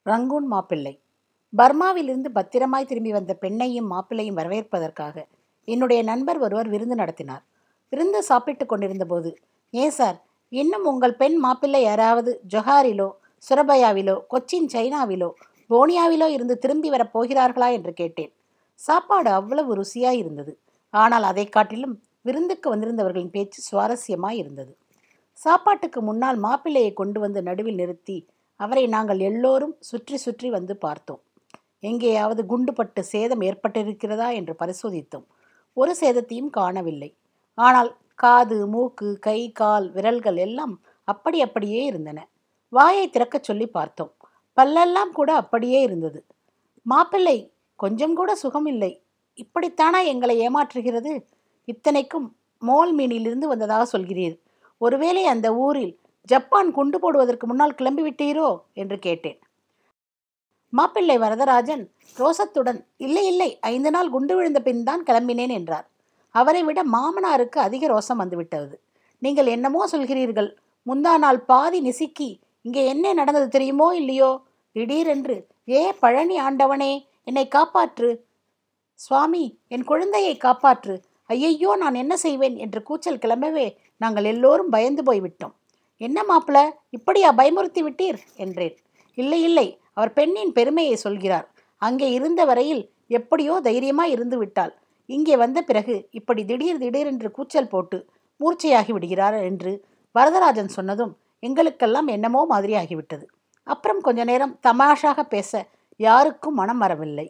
Rangoon மாப்பிள்ளை பர்மாவிலிருந்து பத்திரமாய் திரும்பி வந்த பெண்ணையும் மாப்பிள்ளையும் வரவேற்பதற்காக என்னுடைய நண்பர் ஒருவர் விருந்து நடத்தினார் விருந்து சாப்பிட்டு கொண்டிருந்தபோது ஏன் சார் இன்னும் உங்கள் பெண் மாப்பிள்ளை யாராவது ஜொஹாரிலோ சுரபயாவிலோ கொச்சின் சைனாவிலோ போனியாவிலோ இருந்து திரும்பி வரப் போகிறார்களா என்று கேட்டேன் சாப்பாடு அவ்வளவு ருசியாய் இருந்தது ஆனால் அதை காட்டிலும் விருந்துக்கு வந்திருந்தவர்களின் பேச்சு சுவாரஸ்யமாய் இருந்தது சாப்பாட்டுக்கு முன்னால் மாப்பிள்ளையை கொண்டு வந்து நடுவில் நிறுத்தி அவரை நாங்கள் எல்லோரும் சுற்றி சுற்றி வந்து பார்த்தோம் எங்கேயாவது குண்டுபட்டு சேதம் ஏற்பட்டிருக்கிறதா என்று பரிசோதித்தோம் ஒரு சேதத்தையும் காணவில்லை ஆனால் காது மூக்கு கை கால் விரல்கள் எல்லாம் அப்படி அப்படியே இருந்தன வாயை திறக்கச் சொல்லி பார்த்தோம் பல்லெல்லாம் கூட அப்படியே இருந்தது மாப்பிள்ளை கொஞ்சம் கூட சுகமில்லை இப்படித்தானா எங்களை ஏமாற்றுகிறது இத்தனைக்கும் மோல் மீனிலிருந்து வந்ததாக சொல்கிறீர் ஒருவேளை அந்த ஊரில் ஜப்பான் குண்டு போடுவதற்கு முன்னால் கிளம்பிவிட்டீரோ என்று கேட்டேன் மாப்பிள்ளை வரதராஜன் ரோசத்துடன் இல்லை இல்லை ஐந்து நாள் குண்டு விழுந்த பின் தான் கிளம்பினேன் என்றார் அவரை விட மாமனாருக்கு அதிக ரோசம் வந்துவிட்டது நீங்கள் என்னமோ சொல்கிறீர்கள் முந்தா நாள் பாதி நிசிக்கி இங்கே என்ன நடந்தது தெரியுமோ இல்லையோ திடீரென்று ஏ பழனி ஆண்டவனே என்னை காப்பாற்று சுவாமி என் குழந்தையை காப்பாற்று ஐயையோ நான் என்ன செய்வேன் என்று கூச்சல் கிளம்பவே நாங்கள் எல்லோரும் பயந்து போய்விட்டோம் என்ன மாப்பிள இப்படியா பயமுறுத்தி விட்டீர் என்றேன் இல்லை இல்லை அவர் பெண்ணின் பெருமையை சொல்கிறார் அங்கே இருந்த வரையில் எப்படியோ தைரியமாய் இருந்து விட்டாள் இங்கே வந்த பிறகு இப்படி திடீர் திடீரென்று கூச்சல் போட்டு மூர்ச்சையாகி விடுகிறார் என்று வரதராஜன் சொன்னதும் எங்களுக்கெல்லாம் என்னமோ மாதிரி ஆகிவிட்டது அப்புறம் கொஞ்ச நேரம் தமாஷாக பேச யாருக்கும் மனம் வரவில்லை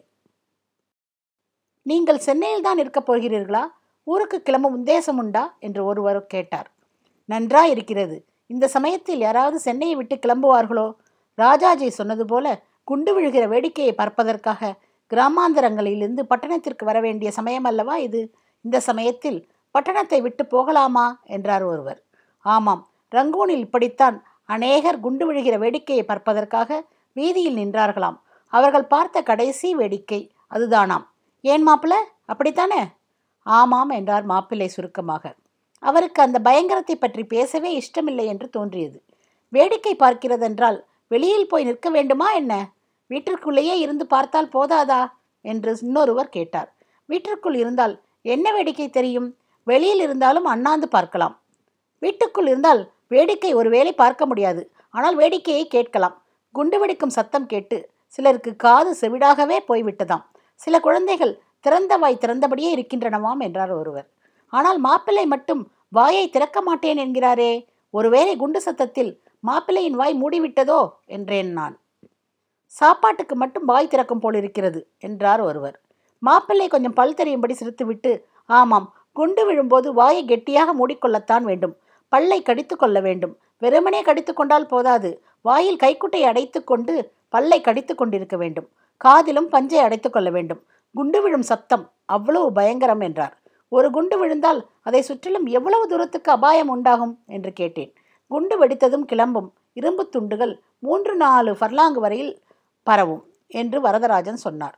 நீங்கள் சென்னையில் தான் இருக்கப் போகிறீர்களா ஊருக்கு கிளம்பும் உத்தேசம் உண்டா என்று ஒருவர் கேட்டார் நன்றா இருக்கிறது இந்த சமயத்தில் யாராவது சென்னையை விட்டு கிளம்புவார்களோ ராஜாஜி சொன்னது போல குண்டு விழுகிற வேடிக்கையை பார்ப்பதற்காக கிராமாந்தரங்களிலிருந்து பட்டணத்திற்கு வர வேண்டிய சமயம் அல்லவா இது இந்த சமயத்தில் பட்டணத்தை விட்டு போகலாமா என்றார் ஒருவர் ஆமாம் ரங்கூனில் இப்படித்தான் அநேகர் குண்டு விழுகிற வேடிக்கையை பார்ப்பதற்காக வீதியில் நின்றார்களாம் அவர்கள் பார்த்த கடைசி வேடிக்கை அதுதானாம் ஏன் மாப்பிள்ள அப்படித்தானே ஆமாம் என்றார் மாப்பிள்ளை சுருக்கமாக அவருக்கு அந்த பயங்கரத்தை பற்றி பேசவே இஷ்டமில்லை என்று தோன்றியது வேடிக்கை பார்க்கிறதென்றால் வெளியில் போய் நிற்க வேண்டுமா என்ன வீட்டிற்குள்ளேயே இருந்து பார்த்தால் போதாதா என்று இன்னொருவர் கேட்டார் வீட்டிற்குள் இருந்தால் என்ன வேடிக்கை தெரியும் வெளியில் இருந்தாலும் அண்ணாந்து பார்க்கலாம் வீட்டுக்குள் இருந்தால் வேடிக்கை ஒருவேளை பார்க்க முடியாது ஆனால் வேடிக்கையை கேட்கலாம் குண்டு வெடிக்கும் சத்தம் கேட்டு சிலருக்கு காது செவிடாகவே போய்விட்டதாம் சில குழந்தைகள் திறந்த வாய் திறந்தபடியே இருக்கின்றனவாம் என்றார் ஒருவர் ஆனால் மாப்பிள்ளை மட்டும் வாயை திறக்க மாட்டேன் என்கிறாரே ஒருவேளை குண்டு சத்தத்தில் மாப்பிள்ளையின் வாய் மூடிவிட்டதோ என்றேன் நான் சாப்பாட்டுக்கு மட்டும் வாய் திறக்கும் போல் இருக்கிறது என்றார் ஒருவர் மாப்பிள்ளை கொஞ்சம் பல் தெரியும்படி சிரித்துவிட்டு ஆமாம் குண்டு விழும்போது வாயை கெட்டியாக மூடிக்கொள்ளத்தான் வேண்டும் பல்லை கடித்து கொள்ள வேண்டும் வெறுமனே கடித்து கொண்டால் போதாது வாயில் கைக்குட்டை அடைத்து கொண்டு பல்லை கடித்து கொண்டிருக்க வேண்டும் காதிலும் பஞ்சை அடைத்து கொள்ள வேண்டும் குண்டு விழும் சத்தம் அவ்வளவு பயங்கரம் என்றார் ஒரு குண்டு விழுந்தால் அதை சுற்றிலும் எவ்வளவு தூரத்துக்கு அபாயம் உண்டாகும் என்று கேட்டேன் குண்டு வெடித்ததும் கிளம்பும் இரும்பு துண்டுகள் மூன்று நாலு ஃபர்லாங்கு வரையில் பரவும் என்று வரதராஜன் சொன்னார்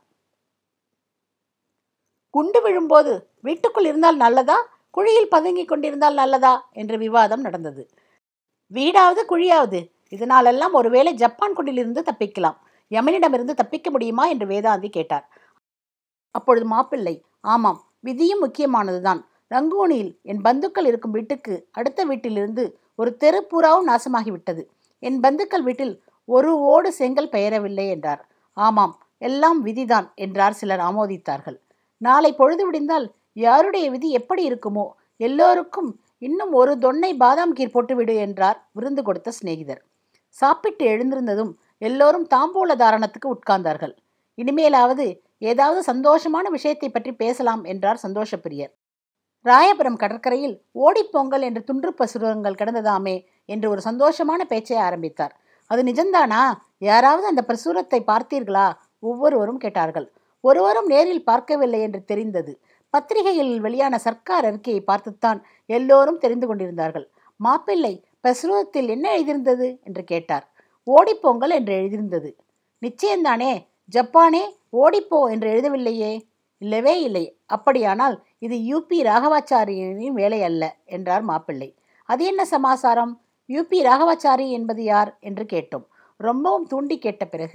குண்டு விழும்போது வீட்டுக்குள் இருந்தால் நல்லதா குழியில் பதுங்கிக் கொண்டிருந்தால் நல்லதா என்று விவாதம் நடந்தது வீடாவது குழியாவது இதனாலெல்லாம் ஒருவேளை ஜப்பான் குண்டிலிருந்து தப்பிக்கலாம் யமனிடமிருந்து தப்பிக்க முடியுமா என்று வேதாந்தி கேட்டார் அப்பொழுது மாப்பிள்ளை ஆமாம் விதியும் முக்கியமானதுதான் ரங்கூனில் என் பந்துக்கள் இருக்கும் வீட்டுக்கு அடுத்த வீட்டிலிருந்து ஒரு தெரு பூராவும் நாசமாகிவிட்டது என் பந்துக்கள் வீட்டில் ஒரு ஓடு செங்கல் பெயரவில்லை என்றார் ஆமாம் எல்லாம் விதிதான் என்றார் சிலர் ஆமோதித்தார்கள் நாளை பொழுது விடிந்தால் யாருடைய விதி எப்படி இருக்குமோ எல்லோருக்கும் இன்னும் ஒரு தொன்னை பாதாம் கீர் போட்டுவிடு என்றார் விருந்து கொடுத்த சிநேகிதர் சாப்பிட்டு எழுந்திருந்ததும் எல்லோரும் தாம்பூல தாரணத்துக்கு உட்கார்ந்தார்கள் இனிமேலாவது ஏதாவது சந்தோஷமான விஷயத்தை பற்றி பேசலாம் என்றார் சந்தோஷப்பிரியர் ராயபுரம் கடற்கரையில் ஓடிப்பொங்கல் என்று துன்று பிரசுரங்கள் கிடந்ததாமே என்று ஒரு சந்தோஷமான பேச்சை ஆரம்பித்தார் அது நிஜம்தானா யாராவது அந்த பிரசுரத்தை பார்த்தீர்களா ஒவ்வொருவரும் கேட்டார்கள் ஒருவரும் நேரில் பார்க்கவில்லை என்று தெரிந்தது பத்திரிகையில் வெளியான சர்க்கார் அறிக்கையை பார்த்துத்தான் எல்லோரும் தெரிந்து கொண்டிருந்தார்கள் மாப்பிள்ளை பிரசுரத்தில் என்ன எழுதியிருந்தது என்று கேட்டார் ஓடிப்போங்கள் என்று எழுதியிருந்தது நிச்சயம்தானே ஜப்பானே ஓடிப்போ என்று எழுதவில்லையே இல்லவே இல்லை அப்படியானால் இது யூபி ராகவாச்சாரியனின் வேலை அல்ல என்றார் மாப்பிள்ளை அது என்ன சமாசாரம் யூபி ராகவாச்சாரி என்பது யார் என்று கேட்டோம் ரொம்பவும் தூண்டி கேட்ட பிறகு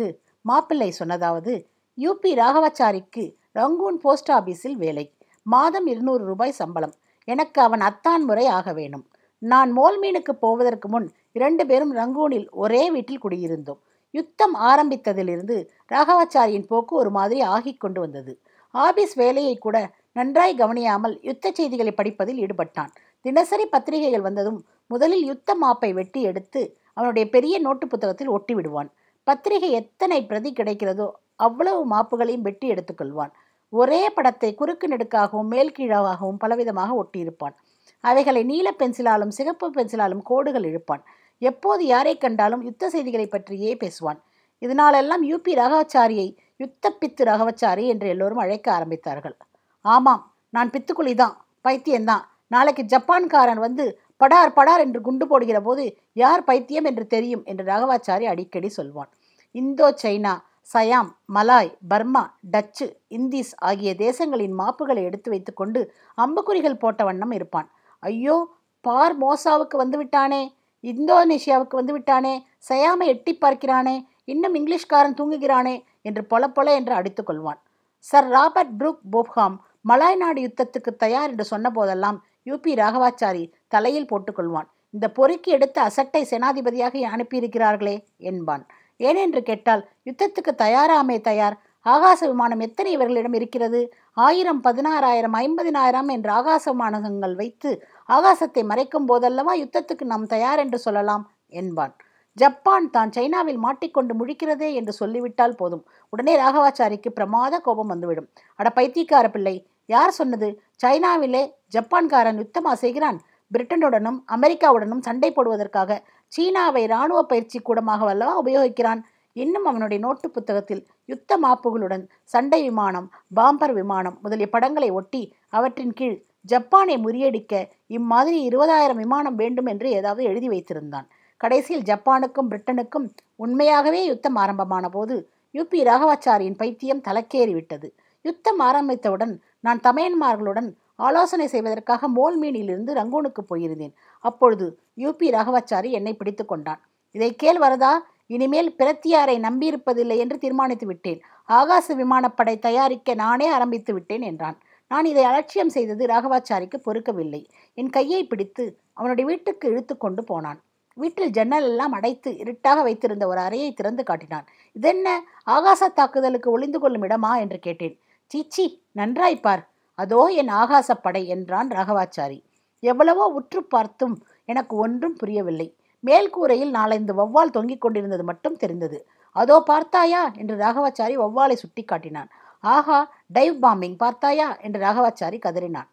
மாப்பிள்ளை சொன்னதாவது யூபி ராகவாச்சாரிக்கு ரங்கூன் போஸ்ட் ஆபீஸில் வேலை மாதம் இருநூறு ரூபாய் சம்பளம் எனக்கு அவன் அத்தான் முறை ஆக வேணும் நான் மோல்மீனுக்கு போவதற்கு முன் இரண்டு பேரும் ரங்கூனில் ஒரே வீட்டில் குடியிருந்தோம் யுத்தம் ஆரம்பித்ததிலிருந்து ராகவாச்சாரியின் போக்கு ஒரு மாதிரி ஆகிக் கொண்டு வந்தது ஆபீஸ் வேலையை கூட நன்றாய் கவனியாமல் யுத்த செய்திகளை படிப்பதில் ஈடுபட்டான் தினசரி பத்திரிகைகள் வந்ததும் முதலில் யுத்த மாப்பை வெட்டி எடுத்து அவனுடைய பெரிய நோட்டு புத்தகத்தில் ஒட்டி விடுவான் பத்திரிகை எத்தனை பிரதி கிடைக்கிறதோ அவ்வளவு மாப்புகளையும் வெட்டி எடுத்துக்கொள்வான் ஒரே படத்தை குறுக்கு நெடுக்காகவும் மேல் கீழாகவும் பலவிதமாக ஒட்டியிருப்பான் அவைகளை நீல பென்சிலாலும் சிகப்பு பென்சிலாலும் கோடுகள் இழுப்பான் எப்போது யாரை கண்டாலும் யுத்த செய்திகளை பற்றியே பேசுவான் இதனாலெல்லாம் யூபி ராகவச்சாரியை யுத்த பித்து ராகவச்சாரி என்று எல்லோரும் அழைக்க ஆரம்பித்தார்கள் ஆமாம் நான் பித்துக்குழிதான் பைத்தியம்தான் நாளைக்கு ஜப்பான்காரன் வந்து படார் படார் என்று குண்டு போடுகிற போது யார் பைத்தியம் என்று தெரியும் என்று ராகவாச்சாரி அடிக்கடி சொல்வான் Indochina Siam Malay Burma Dutch Indies ஆகிய தேசங்களின் மாப்புகளை எடுத்து வைத்துக்கொண்டு அம்புக்குறிகள் போட்ட வண்ணம் இருப்பான் ஐயோ பார் மோசாவுக்கு வந்து விட்டானே இந்தோனேஷியாவுக்கு வந்து விட்டானே சயாமை எட்டி பார்க்கிறானே இன்னும் இங்கிலீஷ்காரன் தூங்குகிறானே என்று பொல பொல என்று அடித்துக் கொள்வான் Sir Robert Brooke Popham Malay நாடு யுத்தத்துக்கு தயார் என்று சொன்ன போதெல்லாம் யூபி ராகவாச்சாரி தலையில் போட்டுக்கொள்வான் இந்த பொறுக்கி எடுத்து அசட்டை சேனாதிபதியாக அனுப்பியிருக்கிறார்களே என்பான் ஏனென்று கேட்டால் யுத்தத்துக்கு தயாராமே தயார் ஆகாச விமானம் எத்தனை இவர்களிடம் இருக்கிறது ஆயிரம் பதினாறாயிரம் ஐம்பதினாயிரம் என்று ஆகாச விமானங்கள் வைத்து ஆகாசத்தை மறைக்கும் போதல்லவா யுத்தத்துக்கு நாம் தயார் என்று சொல்லலாம் என்பான் ஜப்பான் தான் சைனாவில் மாட்டிக்கொண்டு முழிக்கிறதே என்று சொல்லிவிட்டால் போதும் உடனே ராகவாச்சாரிக்கு பிரமாத கோபம் வந்துவிடும் அட பைத்தியக்கார பிள்ளை யார் சொன்னது சைனாவிலே ஜப்பான்காரன் யுத்தமா செய்கிறான் பிரிட்டனுடனும் அமெரிக்காவுடனும் சண்டை போடுவதற்காக சீனாவை இராணுவ பயிற்சி கூடமாக வல்லவா உபயோகிக்கிறான் இன்னும் அவனுடைய நோட்டு புத்தகத்தில் யுத்த மாப்புகளுடன் சண்டை விமானம் பாம்பர் விமானம் முதலிய படங்களை ஒட்டி அவற்றின் கீழ் ஜப்பானை முறியடிக்க இம்மாதிரி இருபதாயிரம் விமானம் வேண்டும் என்று ஏதாவது எழுதி வைத்திருந்தான் கடைசியில் ஜப்பானுக்கும் பிரிட்டனுக்கும் உண்மையாகவே யுத்தம் ஆரம்பமான போது யூபி ராகவாச்சாரியின் பைத்தியம் தலைக்கேறிவிட்டது யுத்தம் ஆரம்பித்தவுடன் நான் தமையன்மார்களுடன் ஆலோசனை செய்வதற்காக மோல்மீனிலிருந்து ரங்கூனுக்கு போயிருந்தேன் அப்பொழுது யூபி ராகவாச்சாரி என்னை பிடித்து கொண்டான் இதை கேள் வரதா இனிமேல் பிரத்தியாரை நம்பியிருப்பதில்லை என்று தீர்மானித்து விட்டேன் ஆகாச விமானப்படை தயாரிக்க நானே ஆரம்பித்து விட்டேன் என்றான் நான் இதை அலட்சியம் செய்தது ராகவாச்சாரிக்கு பொறுக்கவில்லை என் கையை பிடித்து அவனுடைய வீட்டுக்கு இழுத்து கொண்டு போனான் வீட்டில் ஜன்னல் எல்லாம் அடைத்து இருட்டாக வைத்திருந்த ஒரு அறையை திறந்து காட்டினான் இதென்ன ஆகாச தாக்குதலுக்கு ஒளிந்து கொள்ளும் இடமா என்று கேட்டேன் சீச்சி நன்றாய்ப்பார் அதோ என் ஆகாசப்படை என்றான் ராகவாச்சாரி எவ்வளவோ உற்று பார்த்தும் எனக்கு ஒன்றும் புரியவில்லை மேல்கூரையில் நாலைந்து வௌவால் தொங்கிக் கொண்டிருந்தது மட்டும் தெரிந்தது அதோ பார்த்தாயா என்று ராகவாச்சாரி வௌவாலை சுட்டி காட்டினான் ஆஹா டைவ் பாம்பிங் பார்த்தாயா என்று ராகவாச்சாரி கதறினான்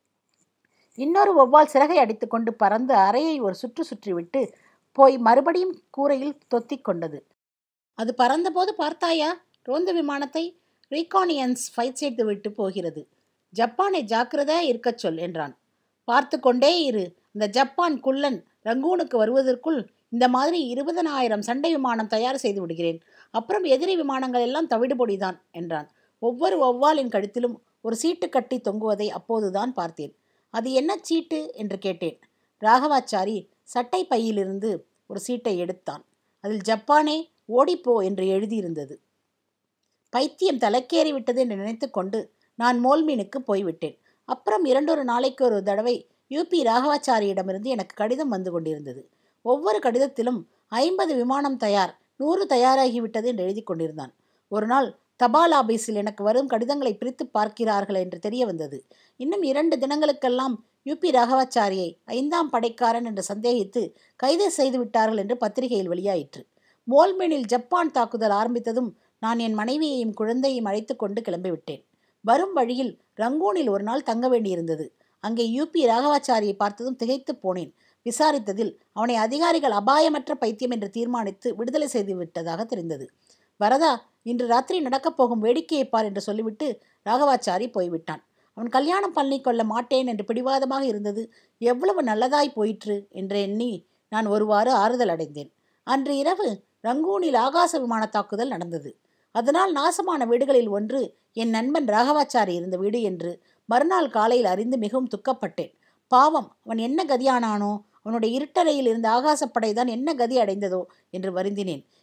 இன்னொரு வௌவால் சிறகை அடித்துக்கொண்டு பறந்து அறையை ஒரு சுற்று சுற்றிவிட்டு போய் மறுபடியும் கூரையில் தொத்திக் கொண்டது அது பறந்தபோது பார்த்தாயா ரோந்து விமானத்தை ரீகானியன்ஸ் ஃபைட் செய்து விட்டு போகிறது ஜப்பானை ஜாக்கிரதா இருக்கச் சொல் என்றான் பார்த்து கொண்டே இரு இந்த ஜப்பான் குள்ளன் ரங்கூனுக்கு வருவதற்குள் இந்த மாதிரி இருபதனாயிரம் சண்டை விமானம் தயார் செய்து விடுகிறேன் அப்புறம் எதிரி விமானங்கள் எல்லாம் தவிடுபொடிதான் என்றான் ஒவ்வொரு ஒவ்வாலின் கழுத்திலும் ஒரு சீட்டு கட்டி தொங்குவதை அப்போதுதான் பார்த்தேன் அது என்ன சீட்டு என்று கேட்டேன் ராகவாச்சாரி சட்டை பையிலிருந்து ஒரு சீட்டை எடுத்தான் அதில் ஜப்பானே ஓடிப்போ என்று எழுதியிருந்தது பைத்தியம் தலைக்கேறி விட்டது என்று நினைத்துக்கொண்டு நான் மோல்மீனுக்கு போய்விட்டேன் அப்புறம் இரண்டொரு நாளைக்கு ஒரு தடவை யூபி ராகவாச்சாரியிடமிருந்து எனக்கு கடிதம் வந்து கொண்டிருந்தது ஒவ்வொரு கடிதத்திலும் ஐம்பது விமானம் தயார் நூறு தயாராகிவிட்டது என்று எழுதி கொண்டிருந்தான் ஒரு நாள் தபால் ஆபீஸில் எனக்கு வரும் கடிதங்களை பிரித்து பார்க்கிறார்கள் என்று தெரிய வந்தது இன்னும் இரண்டு தினங்களுக்கெல்லாம் யூபி ராகவாச்சாரியை ஐந்தாம் படைக்காரன் என்று சந்தேகித்து கைது செய்து விட்டார்கள் என்று பத்திரிகையில் வெளியாயிற்று மோல்மேனில் ஜப்பான் தாக்குதல் ஆரம்பித்ததும் நான் என் மனைவியையும் குழந்தையும் அழைத்து கொண்டு கிளம்பிவிட்டேன் வரும் வழியில் ரங்கூனில் ஒரு நாள் தங்க வேண்டியிருந்தது அங்கே யூபி ராகவாச்சாரியை பார்த்ததும் திகைத்து போனேன் விசாரித்ததில் அவனை அதிகாரிகள் அபாயமற்ற பைத்தியம் என்று தீர்மானித்து விடுதலை செய்து விட்டதாக தெரிந்தது வரதா இன்று ராத்திரி நடக்கப் போகும் வேடிக்கையை பார் என்று சொல்லிவிட்டு ராகவாச்சாரி போய்விட்டான் அவன் கல்யாணம் பண்ணி கொள்ள மாட்டேன் என்று பிடிவாதமாக இருந்தது எவ்வளவு நல்லதாய் போயிற்று என்று எண்ணி நான் ஒருவாறு ஆறுதல் அடைந்தேன் அன்று இரவு ரங்கூனில் ஆகாச விமான தாக்குதல் நடந்தது அதனால் நாசமான வீடுகளில் ஒன்று என் நண்பன் ராகவாச்சாரி இருந்த வீடு என்று மறுநாள் காலையில் அறிந்து மிகவும் துக்கப்பட்டேன் பாவம் அவன் என்ன கதியானானோ அவனுடைய இருட்டறையில் இருந்த ஆகாசப்படை தான் என்ன கதி அடைந்ததோ என்று வருந்தினேன்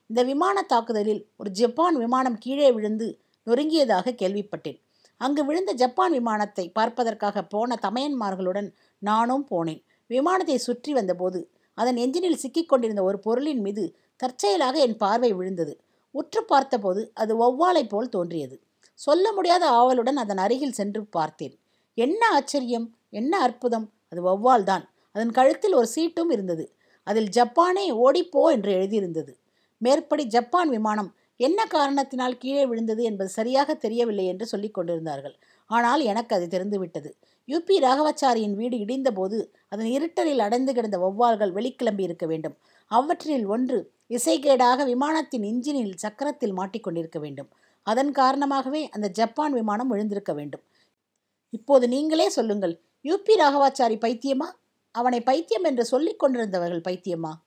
இந்த விமான தாக்குதலில் ஒரு ஜப்பான் விமானம் கீழே விழுந்து நொறுங்கியதாக கேள்விப்பட்டேன் அங்கு விழுந்த ஜப்பான் விமானத்தை பார்ப்பதற்காக போன தமையன்மார்களுடன் நானும் போனேன் விமானத்தை சுற்றி வந்தபோது அதன் எஞ்சினில் சிக்கிக் கொண்டிருந்த ஒரு பொருளின் மீது தற்செயலாக என் பார்வை விழுந்தது உற்று பார்த்தபோது அது ஒவ்வாளை போல் தோன்றியது சொல்ல முடியாத ஆவலுடன் அதன் அருகில் சென்று பார்த்தேன் என்ன ஆச்சரியம் என்ன அற்புதம் அது வௌவால்தான் அதன் கழுத்தில் ஒரு சீட்டும் இருந்தது அதில் ஜப்பானே ஓடிப்போ என்று எழுதியிருந்தது மேற்படி ஜப்பான் விமானம் என்ன காரணத்தினால் கீழே விழுந்தது என்பது சரியாக தெரியவில்லை என்று சொல்லிக் கொண்டிருந்தார்கள் ஆனால் எனக்கு அது தெரிந்துவிட்டது யுபி ராகவாச்சாரியின் வீடு இடிந்தபோது அதன் இருட்டலில் அடைந்து கிடந்த வௌவால்கள் வெளிக்கிளம்பி இருக்க வேண்டும் அவற்றில் ஒன்று இசைகேடாக விமானத்தின் இன்ஜினில் சக்கரத்தில் மாட்டிக்கொண்டிருக்க வேண்டும் அதன் காரணமாகவே அந்த ஜப்பான் விமானம் விழுந்திருக்க வேண்டும் இப்போது நீங்களே சொல்லுங்கள் யூபி ராகவாச்சாரி பைத்தியமா அவனை பைத்தியம் என்று சொல்லிக் கொண்டிருந்தவர்கள் பைத்தியமா